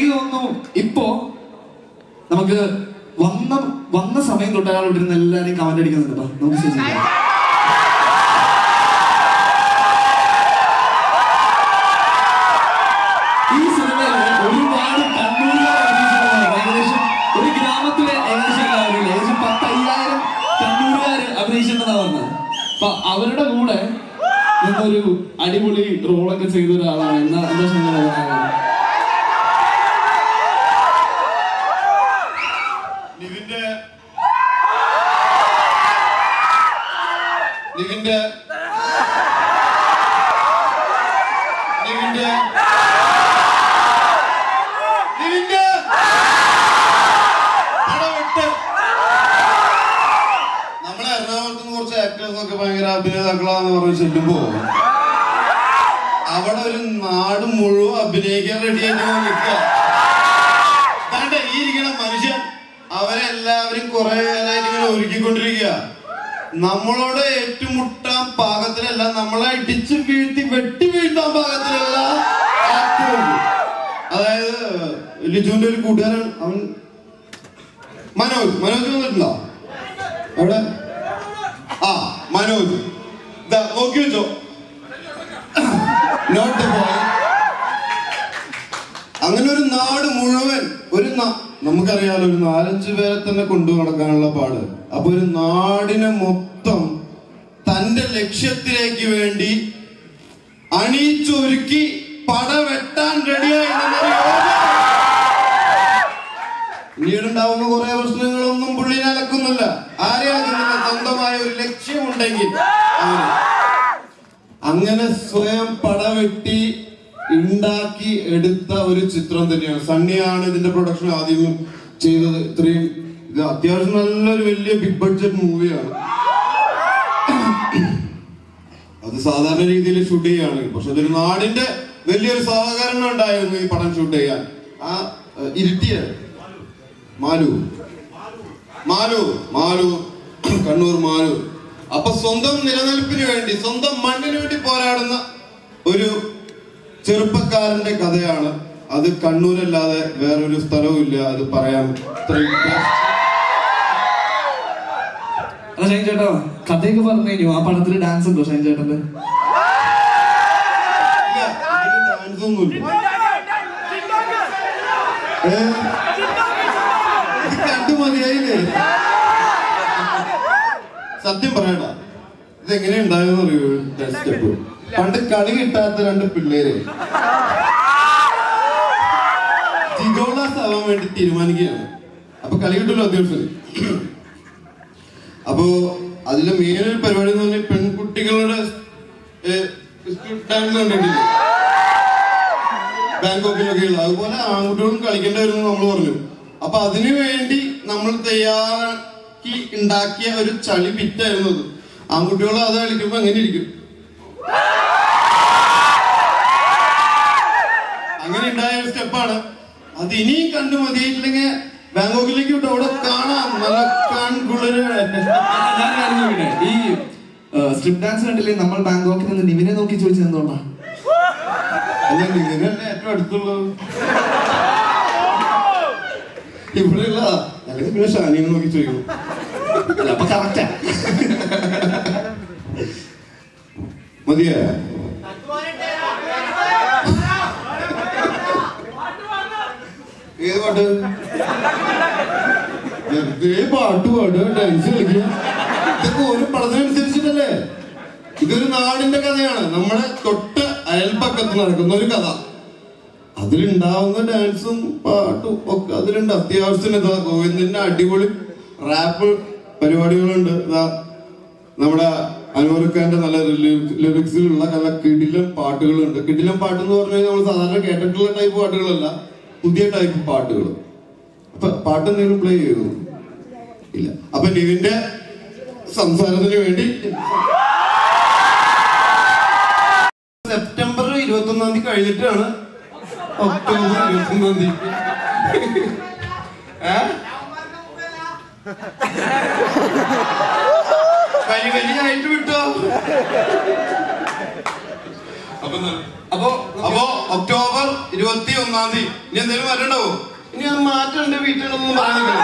എനിക്ക് തോന്നുന്നു ഇപ്പോ നമുക്ക് വന്ന വന്ന സമയം തൊട്ട് അയാൾ ഇവിടെ ഇരുന്ന് എല്ലാവരെയും കമന്റ് അടിക്കുന്നുണ്ട് ട്ടോ. നമുക്ക് ശ്രദ്ധിക്കാം ഈ സിനിമയിൽ ഒരുപാട് കണ്ണൂരുകാർ അഭിനയിച്ചിട്ടുള്ളതാണ് ഏകദേശം ഒരു ഗ്രാമത്തിലെ ഏകദേശം എല്ലാവരും ഏകദേശം പത്തയ്യായിരം കണ്ണൂരുകാർ അഭിനയിച്ചിട്ടുണ്ടെന്നാണ് പറഞ്ഞത് അപ്പൊ അവരുടെ കൂടെ നിന്നൊരു അടിപൊളി റോളൊക്കെ ചെയ്ത ഒരാളാണ് എന്താ എന്താ സംഗതി പറയാനുള്ളത്? നിവിന്റെ നിവിന്റെ നിവിന്റെ നിവിന്റെ പടവെട്ട് നമ്മളെ എറണാകുളത്ത് നിന്ന് കുറച്ച് ആക്ടേഴ്സ് ഒക്കെ ഭയങ്കര അഭിനേതാക്കളാന്ന് പറഞ്ഞ് ചെല്ലുമ്പോ അവിടെ ഒരു നാട് മുഴുവൻ അഭിനയിക്കാൻ റെഡി ആയിട്ട് നിൽക്കുക ദാണ്ടെ ഈ ഇരിക്കണ മനുഷ്യൻ അവരെ എല്ലാവരും കുറെ കാലമായിട്ട് ഇങ്ങനെ ഒരുക്കിക്കൊണ്ടിരിക്കുക നമ്മളോട് ഏറ്റുമുട്ടാൻ പാകത്തിലല്ല നമ്മളെ ഇടിച്ചു വീഴ്ത്തി വെട്ടി വീഴ്ത്താൻ പാകത്തിലുള്ള ആക്ടറുണ്ട് അതായത് ലിജുവിന്റെ ഒരു കൂട്ടുകാരൻ അവൻ മനോജ് മനോജ് വന്നിട്ടുണ്ടോ എവിടെ ആ മനോജ് ദാ നോക്കി വെച്ചോ നോട്ട് ദ ബോയ് അങ്ങനെ ഒരു നാട് മുഴുവൻ ഒരു നാ- നമുക്കറിയാലോ ഒരു നാലഞ്ച് പേരെ തന്നെ കൊണ്ടു നടക്കാനുള്ള പാട് അപ്പൊ ഒരു നാടിനെ മൊത്തം തന്റെ ലക്ഷ്യത്തിലേക്ക് വേണ്ടി അണിയിച്ചൊരുക്കി പട വെട്ടാൻ റെഡിയായി പിന്നീടുണ്ടാവുന്ന കുറെ പ്രശ്നങ്ങളൊന്നും പുള്ളിനെ അലക്കുന്നില്ല ആരെ അലക്കുന്നില്ല സ്വന്തമായ ഒരു ലക്ഷ്യമുണ്ടെങ്കിൽ അവന് അങ്ങനെ സ്വയം പടവെട്ടി ഉണ്ടാക്കി എടുത്ത ഒരു ചിത്രം തന്നെയാണ് സണ്ണിയാണ് ഇതിന്റെ പ്രൊഡക്ഷൻ ആദ്യം ചെയ്തത് ഇത്രയും ഇത് അത്യാവശ്യം നല്ലൊരു വലിയ ബിഗ് ബഡ്ജറ്റ് മൂവിയാണ് അത് സാധാരണ രീതിയിൽ ഷൂട്ട് ചെയ്യാണ് പക്ഷെ അതൊരു നാടിന്റെ വലിയൊരു സഹകരണം ഉണ്ടായിരുന്നു ഈ പടം ഷൂട്ട് ചെയ്യാൻ ആ ഏഹ്, ഇരുട്ടിയ മാലു മാലു മാലു കണ്ണൂർ മാലു അപ്പൊ സ്വന്തം നിലനിൽപ്പിന് വേണ്ടി സ്വന്തം മണ്ണിന് വേണ്ടി പോരാടുന്ന ഒരു ചെറുപ്പക്കാരന്റെ കഥയാണ് അത് കണ്ണൂരല്ലാതെ വേറൊരു സ്ഥലവും ഇല്ല അത് പറയാൻ ഇത്രയും അല്ല ഷൈൻ ചേട്ടാ കഥയൊക്കെ പറഞ്ഞു കഴിഞ്ഞു ആ പടത്തിൽ ഡാൻസ് ഉണ്ടോ ഷൈൻ ചേട്ടന്റെ ഇല്ല, ഇതിന് dance ഒന്നുമില്ല. ഏ? ഇത് കണ്ടു മതിയായില്ലേ സത്യം പറയണ്ട ഇതെങ്ങനെ ഉണ്ടായെന്ന് അറിയോ സ്റ്റെപ്പ് പണ്ട് കളി കിട്ടാത്ത രണ്ട് പിള്ളേര് ജിഗോളാസ് ആവാൻ വേണ്ടി തീരുമാനിക്കുകയാണ് അപ്പൊ കളി കിട്ടുമല്ലോ അത്യാവശ്യം അപ്പോ അതിലെ മെയിൻ ഒരു പരിപാടി എന്ന് പറഞ്ഞാൽ പെൺകുട്ടികളുടെ ഡാൻസ് കണ്ടിട്ടില്ലേ ബാങ്കോക്കിലൊക്കെയുള്ള അതുപോലെ ആൺകുട്ടികളും കളിക്കേണ്ടി വരുമെന്ന് നമ്മൾ പറഞ്ഞു അപ്പൊ അതിനു വേണ്ടി നമ്മൾ തയ്യാറാക്കി ഉണ്ടാക്കിയ ഒരു ചളി ബിറ്റായിരുന്നു അത് ആൺകുട്ടികൾ അത് കളിക്കുമ്പോ എങ്ങനെ ഇരിക്കും അങ്ങനെ ഉണ്ടായ ഒരു സ്റ്റെപ്പാണ് അത് ഇനിയും കണ്ടു മതിയിട്ടില്ലെങ്കിൽ ബാങ്കോക്കിലേക്ക് വിട്ട് അവിടെ കാണാം നല്ല കൺകുളിര് ഞാൻ കാര്യം ചോദിക്കട്ടെ ഈ സ്ട്രിപ്പ് ഡാൻസ് കണ്ടില്ലേ നമ്മൾ ബാങ്കോക്കിൽ നിന്ന് നിവിനെ നോക്കി ചോദിച്ചത് എന്തുകൊണ്ടാ അല്ല ഇതിനല്ലേ ഏറ്റവും അടുത്തുള്ളത് ഇവിടെയുള്ള അല്ലെങ്കിൽ പിന്നെ ഷാനിയെ നോക്കി ചോദിക്കും അല്ല അപ്പൊ കറക്റ്റാ മതിയാ ഏത് പാട്ട് വെറുതെ പാട്ട് പാടുക ഡാൻസ് കളിക്കുക ഇതൊക്കെ ഒരു പടത്തിനനുസരിച്ചിട്ടല്ലേ ഇതൊരു നാടിന്റെ കഥയാണ് നമ്മുടെ തൊട്ട് അയൽപ്പക്കത്ത് നടക്കുന്ന ഒരു കഥ അതിലുണ്ടാവുന്ന ഡാൻസും പാട്ടും ഒക്കെ അതിലുണ്ട് അത്യാവശ്യത്തിന് ഇതാ ഗോവിന്ദന്റെ അടിപൊളി റാപ്പ് പരിപാടികളുണ്ട് ഇതാ നമ്മുടെ അനുവർക്കാന്റെ നല്ല ലിറിക്സിലുള്ള നല്ല കിടിലം പാട്ടുകളുണ്ട് കിടിലം പാട്ട് എന്ന് പറഞ്ഞാൽ നമ്മൾ സാധാരണ കേട്ടിട്ടുള്ള ടൈപ്പ് പാട്ടുകളല്ല പുതിയ ടൈപ്പ് പാട്ടുകൾ അപ്പൊ പാട്ട് എന്തെങ്കിലും പ്ലേ ചെയ്തു ഇല്ല അപ്പൊ നിവിന്റെ സംസാരത്തിന് വേണ്ടി സെപ്റ്റംബർ ഇരുപത്തി ഒന്നാം തീയതി കഴിഞ്ഞിട്ടാണ് ഒക്ടോബർ ഇരുപത്തി ഒന്നാം തീയതി ഏ? കരി കരി ആയിട്ട് വിട്ടോ അപ്പൊ ന- അപ്പൊ അപ്പൊ ഒക്ടോബർ ഇരുപത്തി ഒന്നാം തീയതി ഇനി എന്തെങ്കിലും വരണ്ടാവോ ഇനി അത് മാറ്റം എന്റെ വീട്ടിലൊന്നും പറയാനില്ല